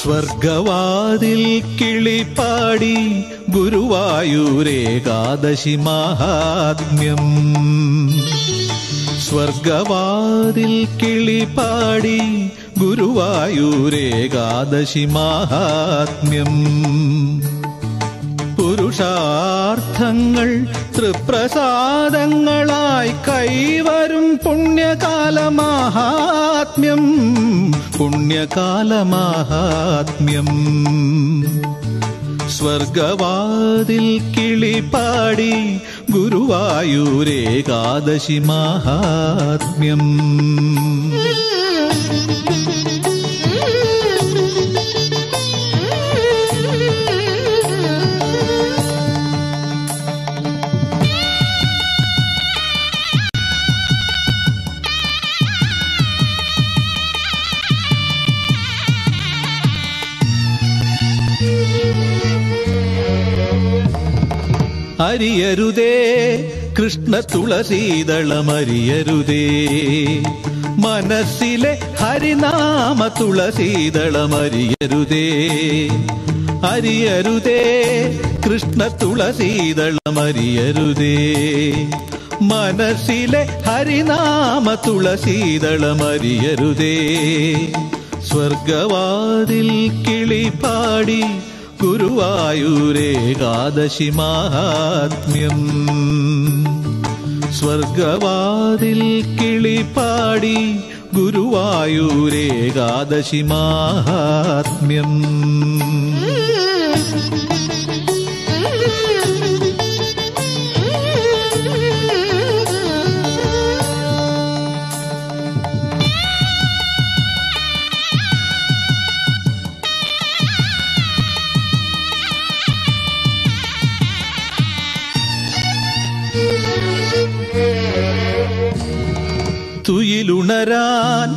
സ്വർഗവാതിൽ കിളിപ്പാടി ഗുരുവായൂരേകാദശി മാഹാത്മ്യം സ്വർഗവാതിൽ കിളിപ്പാടി ഗുരുവായൂരേകാദശി മാഹാത്മ്യം പുരുഷാർത്ഥങ്ങൾ തൃപ്രസാദങ്ങളായി കൈവരും പുണ്യകാലമാഹാത്മ്യം പുണ്യകാലമാഹാത്മ്യം സ്വർഗവാതിൽ കിളിപ്പാടി ഗുരുവായൂരേകാദശി മാഹാത്മ്യം അരിയരുതേ കൃഷ്ണ തുളസീതളമരിയരുതേ മനസ്സിലെ ഹരിനാമ തുളസീതളമരിയരുതേ അരിയരുതേ കൃഷ്ണ തുളസീതളമരിയരുതേ മനസ്സിലെ ഹരിനാമ തുളസീതളമരിയരുതേ സ്വർഗവാതിൽ കിളിപ്പാടി ഗുരുവായൂരേകാദശി മാഹാത്മ്യം സ്വർഗവാതിൽ കിളിപ്പാടി ഗുരുവായൂരേകാദശി മാഹാത്മ്യം തുയിലുണരാൻ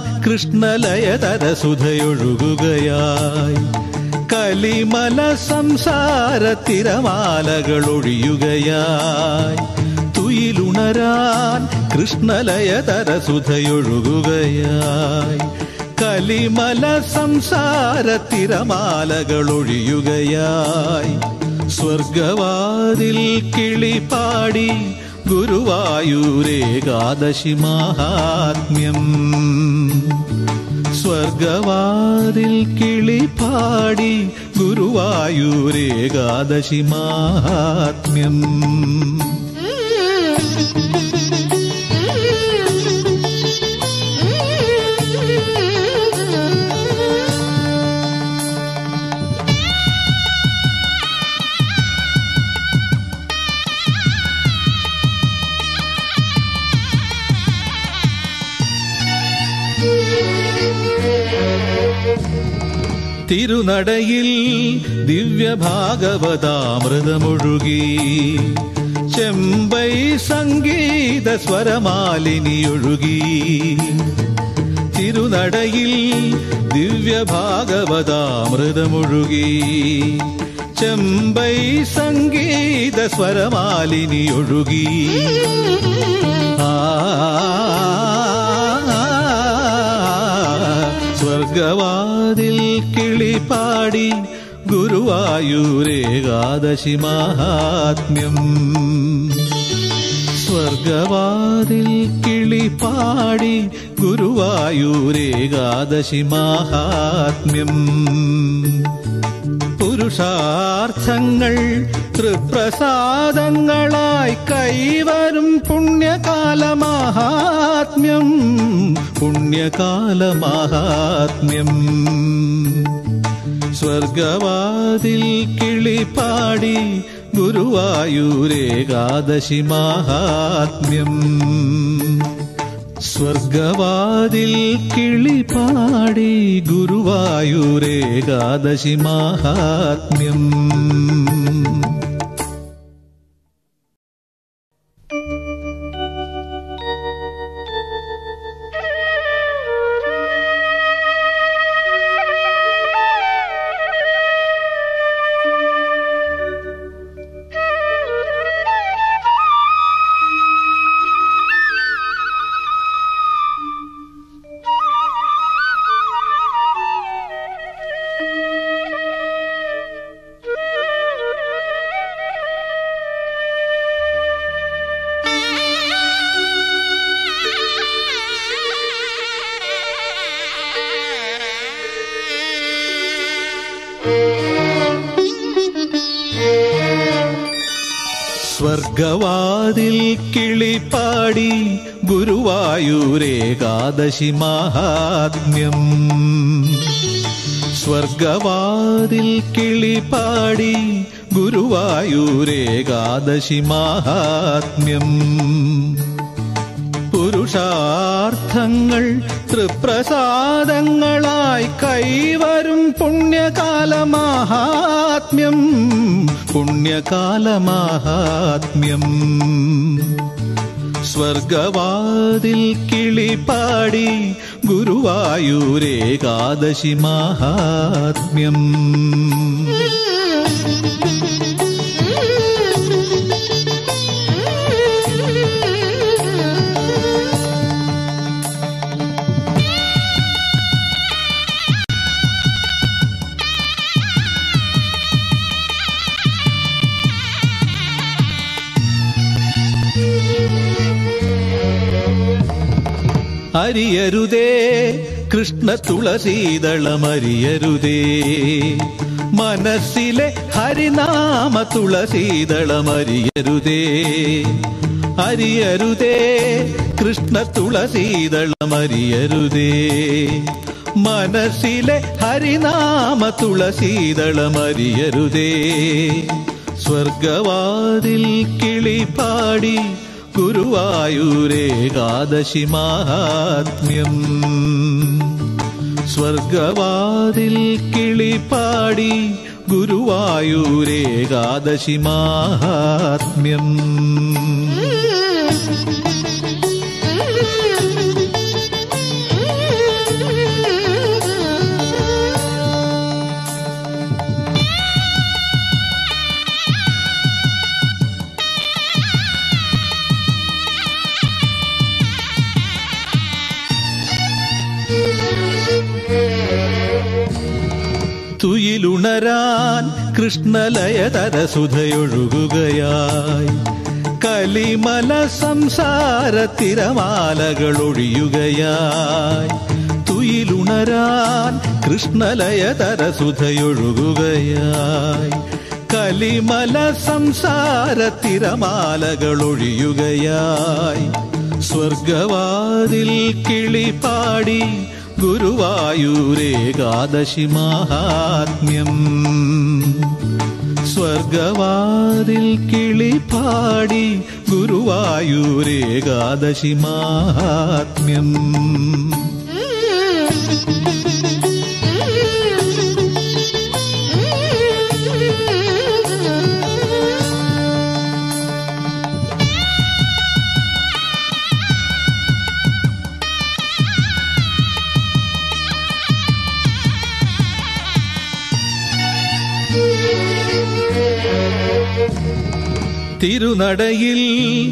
കൃഷ്ണലയതരസുധയൊഴുകുകയായി കലിമല സംസാര തിരമാലകളൊഴിയുകയായി തുയിലുണരാൻ കൃഷ്ണലയതരസുധയൊഴുകുകയായി കലിമല സംസാര തിരമാലകളൊഴിയുകയായി സ്വർഗവാതിൽ കിളിപ്പാടി ഗുരുവായൂരേകാദശി മാഹാത്മ്യം സ്വർഗവാതിൽ കിളിപ്പാടി ഗുരുവായൂരേകാദശി മാഹാത്മ്യം തിരുനടയിൽ ദിവ്യഭാഗവതാമൃതമൊഴുകി ചെമ്പൈ സംഗീത സ്വരമാലിനിയൊഴുകി തിരുനടയിൽ ദിവ്യഭാഗവതാമൃതമൊഴുകി ചെമ്പൈ സംഗീത സ്വരമാലിനിയൊഴുകി ആ സ്വർഗവാതിൽ കിളിപ്പാടി ഗുരുവായൂരേകാദശി മാഹാത്മ്യം സ്വർഗവാതിൽ കിളിപ്പാടി ഗുരുവായൂരേകാദശി മാഹാത്മ്യം പുരുഷാർത്ഥങ്ങൾ തൃപ്രസാദങ്ങളായി കൈവരും പുണ്യകാലമാഹാത്മ്യം പുണ്യകാലമാഹാത്മ്യം സ്വർഗവാതിൽ കിളിപ്പാടി ഗുരുവായൂരേകാദശി മാഹാത്മ്യം സ്വർഗവാതിൽ കിളിപ്പാടി ഗുരുവായൂരേകാദശി മാഹാത്മ്യം Thank you. സ്വർഗവാതിൽ കിളിപ്പാടി ഗുരുവായൂരേകാദശി മാഹാത്മ്യം സ്വർഗവാതിൽ കിളിപ്പാടി ഗുരുവായൂരേകാദശി മാഹാത്മ്യം പുരുഷാർത്ഥങ്ങൾ തൃപ്രസാദങ്ങളായി കൈവരും പുണ്യകാലമാഹാത്മ്യം പുണ്യകാലമാഹാത്മ്യം സ്വർഗവാതിൽ കിളിപ്പാടി ഗുരുവായൂരേകാദശി മാഹാത്മ്യം അരിയരുതേ കൃഷ്ണ തുളസീതളമരിയരുതേ മനസ്സിലെ ഹരിനാമ തുളസീതളമരിയരുതേ അരിയരുതേ കൃഷ്ണ തുളസീതളമരിയരുതേ മനസ്സിലെ ഹരിനാമ തുളസീതളമരിയരുതേ സ്വർഗവാതിൽ കിളിപ്പാടി ഗുരുവായൂരേകാദശി മാഹാത്മ്യം സ്വർഗവാതിൽ കിളിപ്പാടി ഗുരുവായൂരേകാദശി മാഹാത്മ്യം തുയിലുണരാൻ കൃഷ്ണലയതരസുധയൊഴുകുകയായി കലിമല സംസാര തിരമാലകളൊഴിയുകയായി തുയിലുണരാൻ കൃഷ്ണലയതരസുധയൊഴുകുകയായി കലിമല സംസാര തിരമാലകളൊഴിയുകയായി സ്വർഗവാതിൽ കിളിപ്പാടി ഗുരുവായൂരേകാദശി മാഹാത്മ്യം സ്വർഗവാതിൽ കിളിപ്പാടി ഗുരുവായൂരേകാദശി മാഹാത്മ്യം തിരുനടയിൽ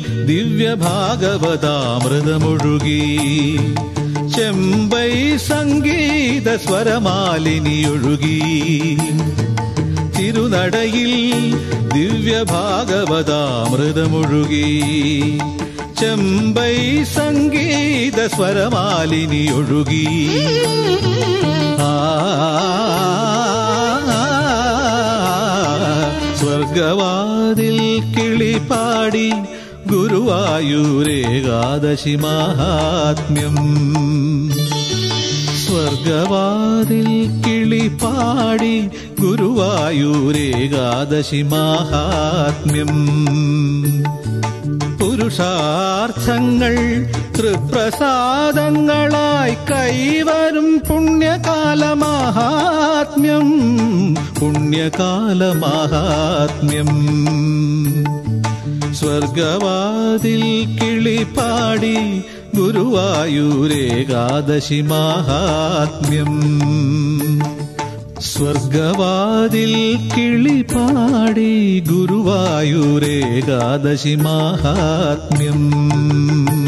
ദിവ്യഭാഗവതാമൃതമൊഴുകി ചെമ്പൈ സംഗീത സ്വരമാലിനിയൊഴുകി തിരുനടയിൽ ദിവ്യഭാഗവതാമൃതമൊഴുകി ചെമ്പൈ സംഗീത സ്വരമാലിനിയൊഴുകി ആ സ്വർഗവാതിൽ കിളിപ്പാടി ഗുരുവായൂരേകാദശി മാഹാത്മ്യം സ്വർഗവാതിൽ കിളിപ്പാടി ഗുരുവായൂരേകാദശി മാഹാത്മ്യം പുരുഷാർത്ഥങ്ങൾ തൃപ്രസാദങ്ങളായി കൈവരും പുണ്യകാലമാഹാത്മ്യം പുണ്യകാലമാഹാത്മ്യം സ്വർഗവാതിൽ കിളിപ്പാടി ഗുരുവായൂരേകാദശി മാഹാത്മ്യം സ്വർഗവാതിൽ കിളിപ്പാടി ഗുരുവായൂരേകാദശി മാഹാത്മ്യം